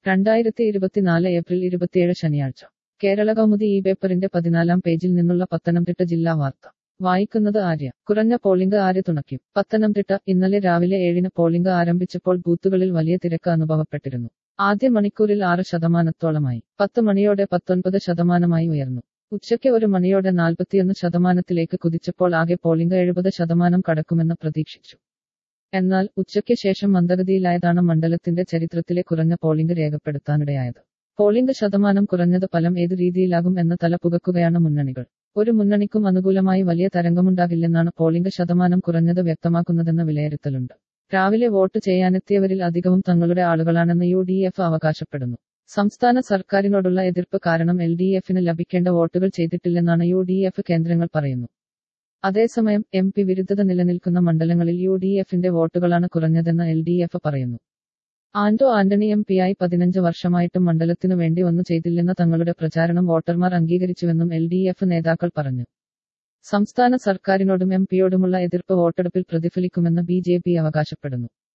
രണ്ടായിരത്തി ഇരുപത്തിനാല് ഏപ്രിൽ ഇരുപത്തിയേഴ് ശനിയാഴ്ച കേരള കൗമുദി ഈ പേപ്പറിന്റെ പതിനാലാം പേജിൽ നിന്നുള്ള പത്തനംതിട്ട ജില്ലാ വാർത്ത വായിക്കുന്നത് ആര്യ കുറഞ്ഞ പോളിംഗ് ആര് തുണയ്ക്കും പത്തനംതിട്ട ഇന്നലെ രാവിലെ ഏഴിന് പോളിംഗ് ആരംഭിച്ചപ്പോൾ ബൂത്തുകളിൽ വലിയ തിരക്ക് അനുഭവപ്പെട്ടിരുന്നു ആദ്യ മണിക്കൂറിൽ ആറ് ശതമാനത്തോളമായി പത്ത് മണിയോടെ പത്തൊൻപത് ശതമാനമായി ഉയർന്നു ഉച്ചയ്ക്ക് ഒരു മണിയോടെ നാൽപ്പത്തിയൊന്ന് ശതമാനത്തിലേക്ക് കുതിച്ചപ്പോൾ ആകെ പോളിംഗ് എഴുപത് ശതമാനം കടക്കുമെന്ന് പ്രതീക്ഷിച്ചു എന്നാൽ ഉച്ചയ്ക്ക് ശേഷം മന്ദഗതിയിലായതാണ് മണ്ഡലത്തിന്റെ ചരിത്രത്തിലെ കുറഞ്ഞ പോളിംഗ് രേഖപ്പെടുത്താനിടയായത് പോളിംഗ് ശതമാനം കുറഞ്ഞത് ഫലം ഏത് രീതിയിലാകും എന്ന് തല പുകക്കുകയാണ് മുന്നണികൾ ഒരു മുന്നണിക്കും അനുകൂലമായി വലിയ തരംഗമുണ്ടാകില്ലെന്നാണ് പോളിംഗ് ശതമാനം കുറഞ്ഞത് വ്യക്തമാക്കുന്നതെന്ന വിലയിരുത്തലുണ്ട് രാവിലെ വോട്ട് ചെയ്യാനെത്തിയവരിൽ അധികവും തങ്ങളുടെ ആളുകളാണെന്ന് യു ഡി എഫ് അവകാശപ്പെടുന്നു സംസ്ഥാന സർക്കാരിനോടുള്ള എതിർപ്പ് കാരണം എൽ ഡി എഫിന് ലഭിക്കേണ്ട വോട്ടുകൾ ചെയ്തിട്ടില്ലെന്നാണ് യു ഡി എഫ് കേന്ദ്രങ്ങൾ പറയുന്നു അതേസമയം എം പി വിരുദ്ധത നിലനിൽക്കുന്ന മണ്ഡലങ്ങളിൽ യു ഡി എഫിന്റെ വോട്ടുകളാണ് കുറഞ്ഞതെന്ന് എൽ ഡി എഫ് പറയുന്നു ആന്റോ ആന്റണി എം പിയായി പതിനഞ്ച് വർഷമായിട്ടും മണ്ഡലത്തിനു വേണ്ടി ഒന്നും ചെയ്തില്ലെന്ന തങ്ങളുടെ പ്രചാരണം വോട്ടർമാർ അംഗീകരിച്ചുവെന്നും എൽ ഡി എഫ് നേതാക്കൾ പറഞ്ഞു സംസ്ഥാന സർക്കാരിനോടും എം പിയോടുമുള്ള എതിർപ്പ് വോട്ടെടുപ്പിൽ പ്രതിഫലിക്കുമെന്ന് ബി ജെ പി അവകാശപ്പെടുന്നു